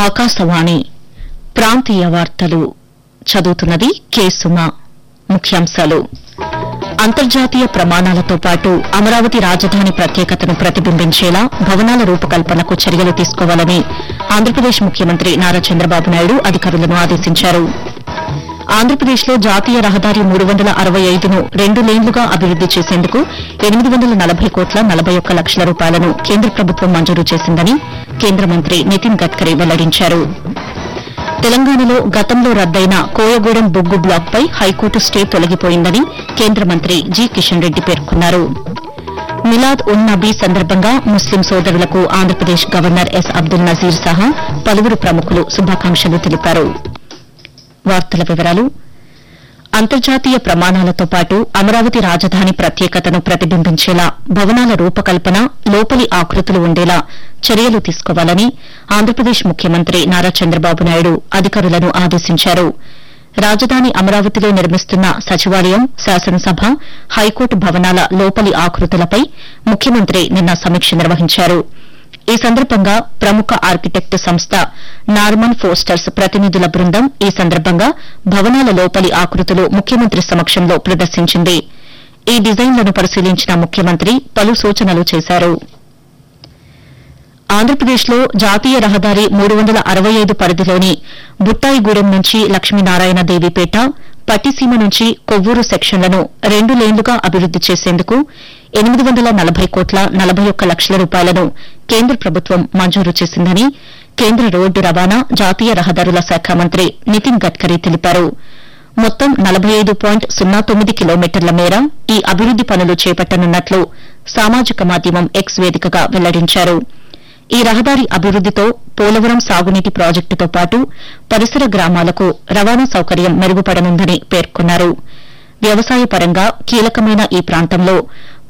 ఆకాశవాణి ప్రాంతీయ వార్తలు చదువుతున్నది కె సుమ ముఖ్యాంశాలు అంతర్జాతీయ ప్రమాణాలతో పాటు అమరావతి రాజధాని ప్రత్యేకతను ప్రతిబింబించేలా భవనాల రూపకల్పనకు చర్యలు తీసుకోవాలని ఆంధ్రప్రదేశ్ ముఖ్యమంత్రి నారా చంద్రబాబు నాయుడు అధికారులను ఆదేశించారు ఆంధ్రప్రదేశ్లో జాతీయ రహదారి మూడు వందల అరవై ఐదును రెండు లేన్లుగా అభివృద్ది చేసేందుకు ఎనిమిది వందల నలభై కోట్ల నలభై ఒక్క లక్షల రూపాయలను కేంద్ర ప్రభుత్వం మంజూరు చేసిందని కేంద్ర మంత్రి నితిన్ గడ్కరీ వెల్లడించారు తెలంగాణలో గతంలో రద్దయిన కోయగూడెం బొగ్గు బ్లాక్పై హైకోర్టు స్టే తొలగిపోయిందని కేంద్ర మంత్రి జి కిషన్ రెడ్డి పేర్కొన్నారు మిలాద్ ఉన్ నబీ సందర్భంగా ముస్లిం సోదరులకు ఆంధ్రప్రదేశ్ గవర్నర్ ఎస్ అబ్దుల్ నజీర్ సహా పలువురు ప్రముఖులు శుభాకాంక్షలు తెలిపారు వార్తల వివరాలు అంతర్జాతీయ ప్రమాణాలతో పాటు అమరావతి రాజధాని ప్రత్యేకతను ప్రతిబింబించేలా భవనాల రూపకల్పన లోపలి ఆకృతులు ఉండేలా చర్యలు తీసుకోవాలని ఆంధ్రప్రదేశ్ ముఖ్యమంత్రి నారా చంద్రబాబు నాయుడు అధికారులను ఆదేశించారు రాజధాని అమరావతిలో నిర్మిస్తున్న సచివాలయం శాసనసభ హైకోర్టు భవనాల లోపలి ఆకృతులపై ముఖ్యమంత్రి నిన్న సమీక్ష నిర్వహించారు ఈ సందర్భంగా ప్రముఖ ఆర్కిటెక్ట్ సంస్థ నార్మన్ ఫోస్టర్స్ ప్రతినిధుల బృందం ఈ సందర్భంగా భవనాల లోపలి ఆకృతులు ముఖ్యమంత్రి సమక్షంలో ప్రదర్శించింది ఈ డిజైన్లను పరిశీలించిన ముఖ్యమంత్రి పలు సూచనలు చేశారు ఆంధ్రప్రదేశ్లో జాతీయ రహదారి మూడు వందల అరవై ఐదు పరిధిలోని బుట్టాయిగూడెం నుంచి లక్ష్మీనారాయణ దేవిపేట పట్టిసీమ నుంచి కొవ్వూరు సెక్షన్లను రెండు లేన్లుగా అభివృద్ది చేసేందుకు ఎనిమిది వందల నలభై కోట్ల నలభై ఒక్క లక్షల రూపాయలను కేంద్ర ప్రభుత్వం మంజూరు చేసిందని కేంద్ర రోడ్డు రవాణా జాతీయ రహదారుల శాఖ మంత్రి నితిన్ గడ్కరీ తెలిపారు మొత్తం నలభై ఐదు పాయింట్ సున్నా తొమ్మిది కిలోమీటర్ల మేర ఈ అభివృద్ది పనులు చేపట్టనున్నట్లు సామాజిక మాధ్యమం ఎక్స్ వేదికగా వెల్లడించారు ఈ రహదారి అభివృద్దితో పోలవరం సాగునీటి ప్రాజెక్టుతో పాటు పరిసర గ్రామాలకు రవాణా సౌకర్యం మెరుగుపడనుందని పేర్కొన్నారు వ్యవసాయ పరంగా కీలకమైన ఈ ప్రాంతంలో